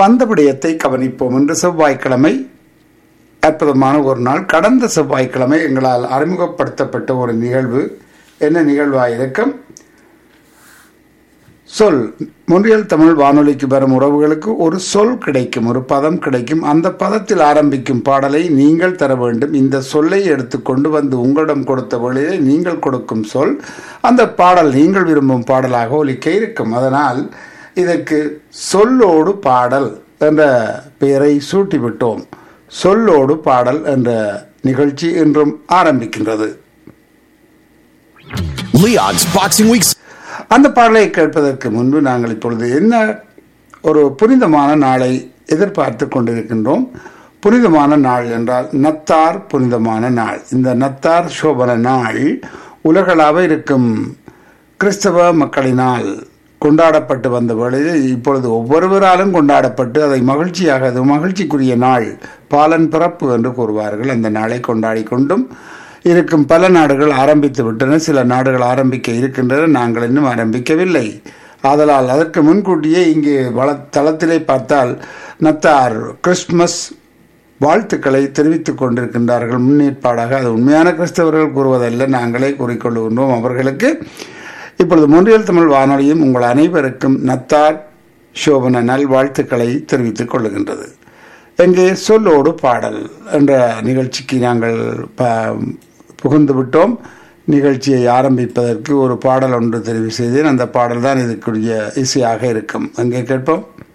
அந்த விடயத்தை கவனிப்போம் என்று செவ்வாய்க்கிழமை அற்புதமான ஒரு நாள் கடந்த செவ்வாய்க்கிழமை எங்களால் அறிமுகப்படுத்தப்பட்ட ஒரு நிகழ்வு என்ன நிகழ்வாக இருக்கும் சொல் முன்றியல் தமிழ் வானொலிக்கு வரும் உறவுகளுக்கு ஒரு சொல் கிடைக்கும் ஒரு பதம் கிடைக்கும் அந்த பதத்தில் ஆரம்பிக்கும் பாடலை நீங்கள் தர வேண்டும் இந்த சொல்லை எடுத்துக்கொண்டு வந்து உங்களிடம் கொடுத்த வழியை நீங்கள் கொடுக்கும் சொல் அந்த பாடல் நீங்கள் விரும்பும் பாடலாக ஒலிக்க இருக்கும் அதனால் இதற்கு சொல்லோடு பாடல் என்ற பெயரை சூட்டிவிட்டோம் சொல்லோடு பாடல் என்ற நிகழ்ச்சி இன்றும் ஆரம்பிக்கின்றது Leon's Boxing Week அந்த பாடலை கேட்பதற்கு முன்பு நாங்கள் இப்பொழுது என்ன ஒரு புனிதமான நாளை எதிர்பார்த்து கொண்டிருக்கின்றோம் புனிதமான நாள் என்றால் நத்தார் புனிதமான நாள் இந்த நத்தார் சோபன நாள் உலகளாவ இருக்கும் கிறிஸ்தவ மக்களினால் கொண்டாடப்பட்டு வந்த வேளையில் இப்பொழுது ஒவ்வொருவராலும் கொண்டாடப்பட்டு அதை மகிழ்ச்சியாக அது மகிழ்ச்சிக்குரிய நாள் பாலன் பிறப்பு என்று கூறுவார்கள் அந்த நாளை கொண்டாடி கொண்டும் இருக்கும் பல நாடுகள் ஆரம்பித்து விட்டன சில நாடுகள் ஆரம்பிக்க இருக்கின்றன நாங்கள் இன்னும் ஆரம்பிக்கவில்லை ஆதலால் அதற்கு முன்கூட்டியே இங்கே வள தளத்திலே பார்த்தால் நத்தார் கிறிஸ்துமஸ் வாழ்த்துக்களை தெரிவித்துக் கொண்டிருக்கின்றார்கள் முன்னேற்பாடாக அது உண்மையான கிறிஸ்தவர்கள் கூறுவதல்ல நாங்களே கூறிக்கொள்கின்றோம் அவர்களுக்கு இப்பொழுது மொன்றியல் தமிழ் வானொலியும் உங்கள் அனைவருக்கும் நத்தார் சோபன நல்வாழ்த்துக்களை தெரிவித்துக் கொள்ளுகின்றது எங்கே சொல்லோடு பாடல் என்ற நிகழ்ச்சிக்கு நாங்கள் ப- புகுந்து விட்டோம் நிகழ்ச்சியை ஆரம்பிப்பதற்கு ஒரு பாடல் ஒன்று தெரிவு செய்தேன் அந்த பாடல் தான் இதுக்குரிய இசையாக இருக்கும் அங்கே கேட்போம்